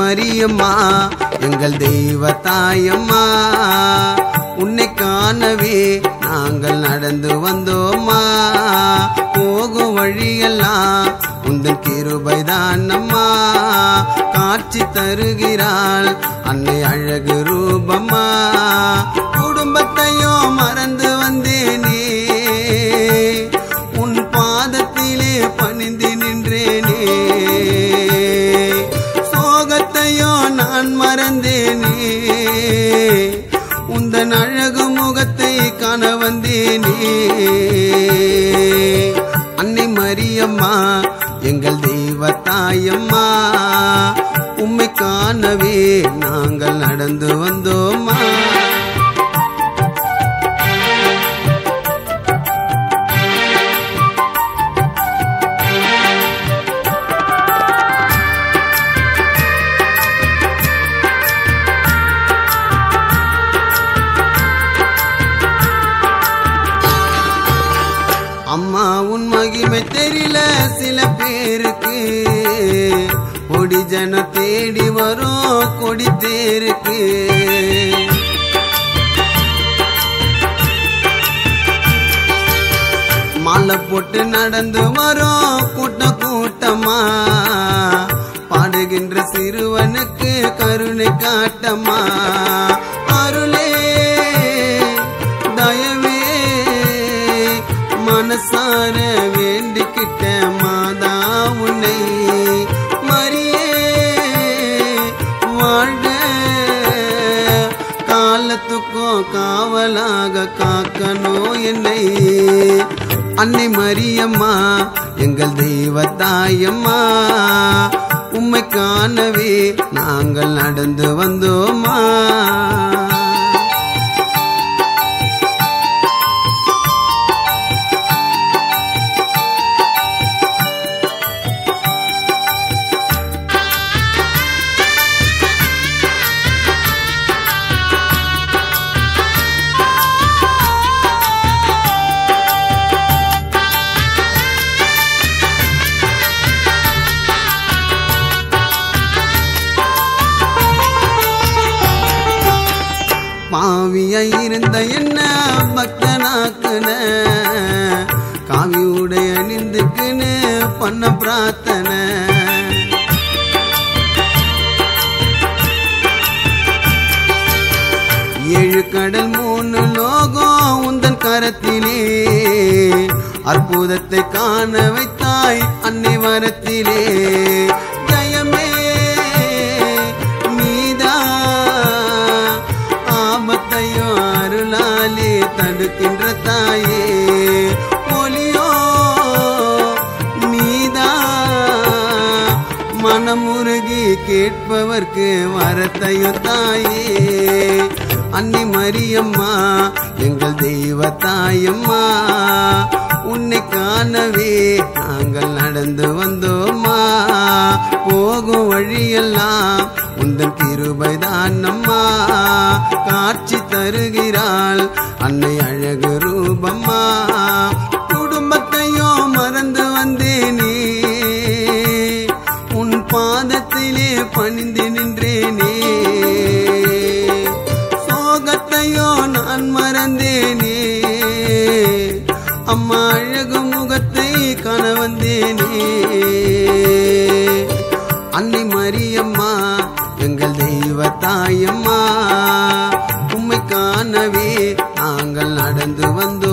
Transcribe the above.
மரியம்மா எங்கள் தெய்வ தாயம்மா உன்னை காணவே நாங்கள் நடந்து வந்தோம்மா போகும் வழியெல்லாம் உந்தன் கிருபைதான் அம்மா காட்சி தருகிறாள் அன்னை அழகு ரூபம்மா குடும்பத்தையும் மறந்து வந்தேனே உன் பாதத்திலே பணிந்து நின்றேனே சோகத்தையோ நான் மறந்தேனே உந்தன் அழகு முகத்தை காண வந்தேனே அன்னை மரியம்மா எங்கள் தெய்வ தாயம்மா உம்மை காணவே நாங்கள் நடந்து வந்தோம்மா அம்மா உன் மகிமை தெரியல சில பேருக்கு கொடி ஜன தேடி வரும் கொடி தேருக்கு மாலை போட்டு நடந்து வரும் கூட்ட கூட்டமா பாடுகின்ற சிறுவனுக்கு கருணை காட்டம்மா அருளே தயவே மனசார வேண்டிக்கிட்ட மாதா உன்னை மரியே வாழ்க காலத்துக்கும் காவலாக காக்கணும் என்னை அன்னை மரியம்மா எங்கள் தெய்வ தாயம்மா உம்மை காணவே நாங்கள் நடந்து வந்தோமா பாவியா இருந்த என்ன பக்தனாக்குன காவி உடை அணிந்துக்குன்னு பண்ண பிரார்த்தனை ஏழு கடல் மூணு லோகம் உந்தன் கரத்திலே அற்புதத்தை காண வைத்தாய் அன்னை வரத்திலே ஜெயமே நீதா ஆபத்தையும் அருளாலே தடுக்கின்ற தாயே ஒளியோ நீதா மனமுருகி கேட்பவர்க்கு வரத்தையும் தாயே அன்னி மரியம்மா எங்கள் தெய்வ தாயம்மா உன்னை காணவே நாங்கள் நடந்து வந்தோம்மா போகும் வழியெல்லாம் உந்தன் கிருபைதான் அம்மா காட்சி தருகிறாள் அன்னை அழகு ரூபம்மா குடும்பத்தையும் மறந்து வந்தேனே உன் பாதத்திலே பணிந்து நின்றேனே சோகத்தையோ நான் மறந்தேனே அம்மா அழகு முகத்தை காண வந்தேனே அன்னை மரியம்மா எங்கள் தெய்வ தாயம்மா உம்மை காணவே நாங்கள் நடந்து வந்தோம்